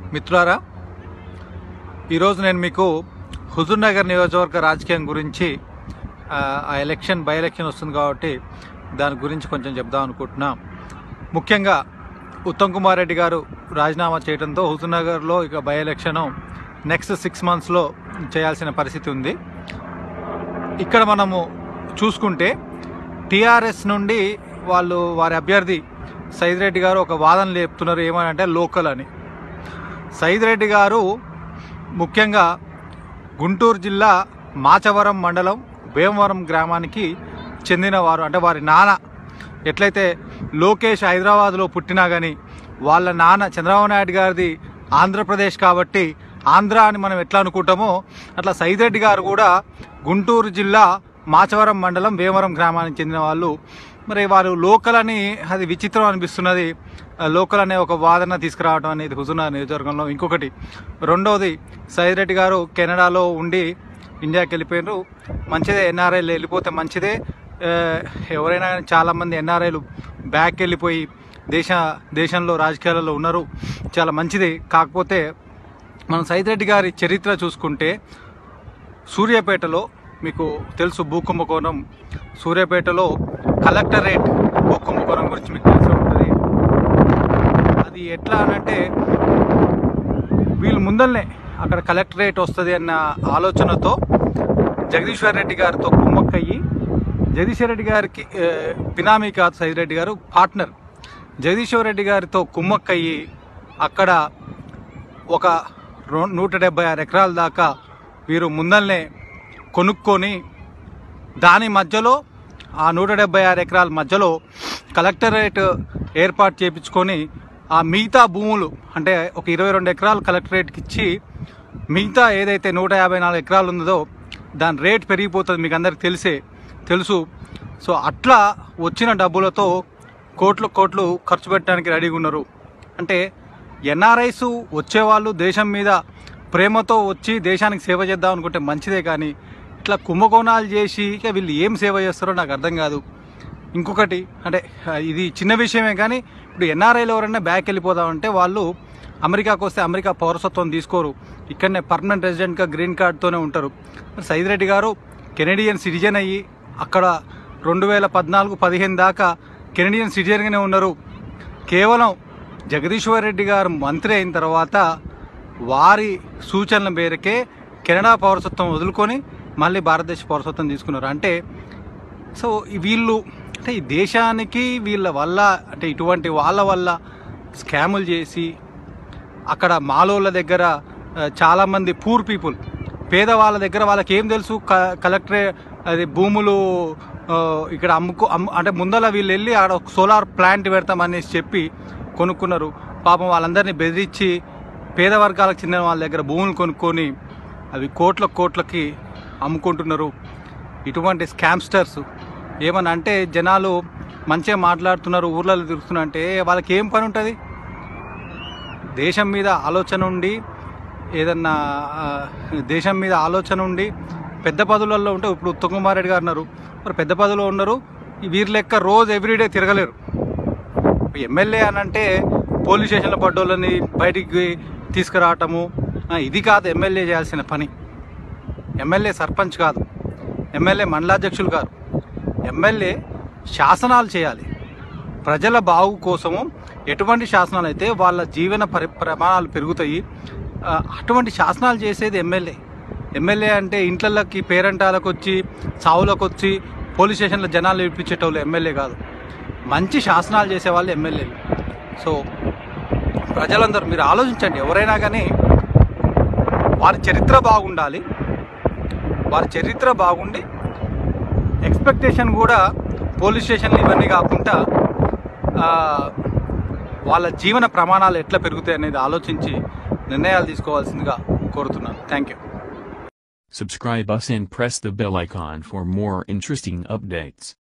మిత్రులారా ఈరోజు నేను మీకు హుజూర్నగర్ నియోజకవర్గ రాజకీయం గురించి ఆ, ఆ ఎలక్షన్ బై ఎలక్షన్ వస్తుంది కాబట్టి దాని గురించి కొంచెం చెప్దాం అనుకుంటున్నా ముఖ్యంగా ఉత్తమ్ కుమార్ రెడ్డి గారు రాజీనామా చేయడంతో హుజూర్నగర్లో ఇక బై ఎలక్షన్ నెక్స్ట్ సిక్స్ మంత్స్లో చేయాల్సిన పరిస్థితి ఉంది ఇక్కడ మనము చూసుకుంటే టీఆర్ఎస్ నుండి వాళ్ళు వారి అభ్యర్థి సైద్ రెడ్డి గారు ఒక వాదన లేపుతున్నారు ఏమని అంటే లోకల్ అని సైద్ రెడ్డి గారు ముఖ్యంగా గుంటూరు జిల్లా మాచవరం మండలం భీమవరం గ్రామానికి చెందినవారు అంటే వారి నాన్న ఎట్లయితే లోకేష్ హైదరాబాద్లో పుట్టినా కానీ వాళ్ళ నాన్న చంద్రబాబు నాయుడు గారిది ఆంధ్రప్రదేశ్ కాబట్టి ఆంధ్ర అని మనం ఎట్లా అనుకుంటామో అట్లా సైద్ రెడ్డి గారు కూడా గుంటూరు జిల్లా మాచవరం మండలం భీమవరం గ్రామానికి చెందిన వాళ్ళు మరి వారు లోకల్ అని అది విచిత్రం అనిపిస్తున్నది ఆ లోకల్ అనే ఒక వాదన తీసుకురావడం అనేది హుజూర్నగర్ నియోజకవర్గంలో ఇంకొకటి రెండవది సైద్ రెడ్డి గారు కెనడాలో ఉండి ఇండియాకి వెళ్ళిపోయినారు మంచిదే ఎన్ఆర్ఐలు వెళ్ళిపోతే మంచిదే ఆ, ఎవరైనా కానీ చాలామంది ఎన్ఆర్ఐలు బ్యాక్ వెళ్ళిపోయి దేశ దేశంలో రాజకీయాలలో ఉన్నారు చాలా మంచిది కాకపోతే మనం సైద్ రెడ్డి గారి చరిత్ర చూసుకుంటే సూర్యాపేటలో మీకు తెలుసు భూ కుంభకోణం సూర్యాపేటలో కలెక్టరేట్ భూ కుంభకోణం గురించి మీకు తెలిసి ఉంటుంది అది ఎట్లా అనంటే వీళ్ళు ముందల్నే అక్కడ కలెక్టరేట్ వస్తుంది అన్న ఆలోచనతో జగదీశ్వర్ రెడ్డి గారితో కుమ్మక్కయ్యి జగదీశ్వర్ రెడ్డి గారికి ఏ, పినామీ కాదు సైద్ రెడ్డి గారు పార్ట్నర్ జగదీశ్వర్ రెడ్డి గారితో కుమ్మక్కయ్యి అక్కడ ఒక రో- నూట డెబ్బై ఆరు ఎకరాల దాకా వీరు ముందల్నే కొనుక్కొని దాని మధ్యలో ఆ నూట డెబ్బై ఆరు ఎకరాల మధ్యలో కలెక్టరేట్ ఏర్పాటు చేయించుకొని ఆ మిగతా భూములు అంటే ఒక ఇరవై రెండు ఎకరాలు కలెక్టరేట్కి ఇచ్చి మిగతా ఏదైతే నూట యాభై నాలుగు ఎకరాలు ఉందో దాని రేట్ పెరిగిపోతుంది మీకు అందరికి తెలిసే తెలుసు సో అట్లా వచ్చిన డబ్బులతో కోట్లు కోట్లు ఖర్చు పెట్టడానికి రెడీగా ఉన్నారు అంటే ఎన్ఆర్ఐస్ వచ్చేవాళ్ళు దేశం మీద ప్రేమతో వచ్చి దేశానికి సేవ చేద్దాం అనుకుంటే మంచిదే కానీ ఇట్లా కుంభకోణాలు చేసి ఇక వీళ్ళు ఏం సేవ చేస్తారో నాకు అర్థం కాదు ఇంకొకటి అంటే ఆ, ఇది చిన్న విషయమే కానీ ఇప్పుడు ఎన్ఆర్ఐలు ఎవరైనా బ్యాక్ వెళ్ళిపోదామంటే వాళ్ళు అమెరికాకు వస్తే అమెరికా పౌరసత్వం తీసుకోరు ఇక్కడనే పర్మనెంట్ రెసిడెంట్గా గ్రీన్ కార్డ్తోనే ఉంటారు మరి సైద్ రెడ్డి గారు కెనడియన్ సిటిజన్ అయ్యి అక్కడ రెండు వేల పద్నాలుగు పదిహేను దాకా కెనడియన్ సిటిజన్గానే ఉన్నారు కేవలం జగదీశ్వర్ రెడ్డి గారు మంత్రి అయిన తర్వాత వారి సూచనల మేరకే కెనడా పౌరసత్వం వదులుకొని మళ్ళీ భారతదేశ పౌరసత్వం తీసుకున్నారు అంటే సో ఈ వీళ్ళు అంటే ఈ దేశానికి వీళ్ళ వల్ల అంటే ఇటువంటి వాళ్ళ వల్ల స్కాములు చేసి అక్కడ మాలోళ్ళ దగ్గర ఆ, చాలామంది పూర్ పీపుల్ పేదవాళ్ళ దగ్గర వాళ్ళకి ఏం తెలుసు క కలెక్టరే అది భూములు ఆ, ఇక్కడ అమ్ముకో అమ్ము అంటే ముందల వీళ్ళు వెళ్ళి ఆడ ఒక సోలార్ ప్లాంట్ పెడతామనేసి చెప్పి కొనుక్కున్నారు పాపం వాళ్ళందరినీ బెదిరించి పేద వర్గాలకు చెందిన వాళ్ళ దగ్గర భూములు కొనుక్కొని అవి కోట్ల కోట్లకి అమ్ముకుంటున్నారు ఇటువంటి స్కామ్స్టర్స్ ఏమని అంటే జనాలు మంచిగా మాట్లాడుతున్నారు ఊర్లలో తిరుగుతున్నారు అంటే వాళ్ళకి ఏం పని ఉంటుంది దేశం మీద ఆలోచన ఉండి ఏదన్నా ఆ, దేశం మీద ఆలోచన ఉండి పెద్ద పదవులలో ఉంటే ఇప్పుడు ఉత్తమ్ కుమార్ రెడ్డి గారు ఉన్నారు మరి పెద్ద పదవిలో ఉన్నారు ఈ వీరి లెక్క రోజు ఎవ్రీడే తిరగలేరు ఎమ్మెల్యే అని అంటే పోలీస్ స్టేషన్లో పడ్డోళ్ళని బయటికి తీసుకురావటము ఆ, ఇది కాదు ఎమ్మెల్యే చేయాల్సిన పని ఎమ్మెల్యే సర్పంచ్ కాదు ఎమ్మెల్యే మండలాధ్యక్షులు కాదు ఎమ్మెల్యే శాసనాలు చేయాలి ప్రజల బాగు కోసము ఎటువంటి శాసనాలు అయితే వాళ్ళ జీవన పరి ప్రమాణాలు పెరుగుతాయి ఆ, అటువంటి శాసనాలు చేసేది ఎమ్మెల్యే ఎమ్మెల్యే అంటే ఇంట్లకి పేరెంటాలకు వచ్చి సావులకు వచ్చి పోలీస్ స్టేషన్లో జనాలు ఇప్పించేటోళ్ళు ఎమ్మెల్యే కాదు మంచి శాసనాలు చేసేవాళ్ళు ఎమ్మెల్యేలు సో ప్రజలందరూ మీరు ఆలోచించండి ఎవరైనా కానీ వారి చరిత్ర బాగుండాలి వారి చరిత్ర బాగుండి ఎక్స్పెక్టేషన్ కూడా పోలీస్ స్టేషన్లు ఇవన్నీ కాకుండా ఆ, వాళ్ళ జీవన ప్రమాణాలు ఎట్లా పెరుగుతాయి అనేది ఆలోచించి నిర్ణయాలు తీసుకోవాల్సిందిగా కోరుతున్నాను thank you Subscribe us and press the bell icon for more interesting updates.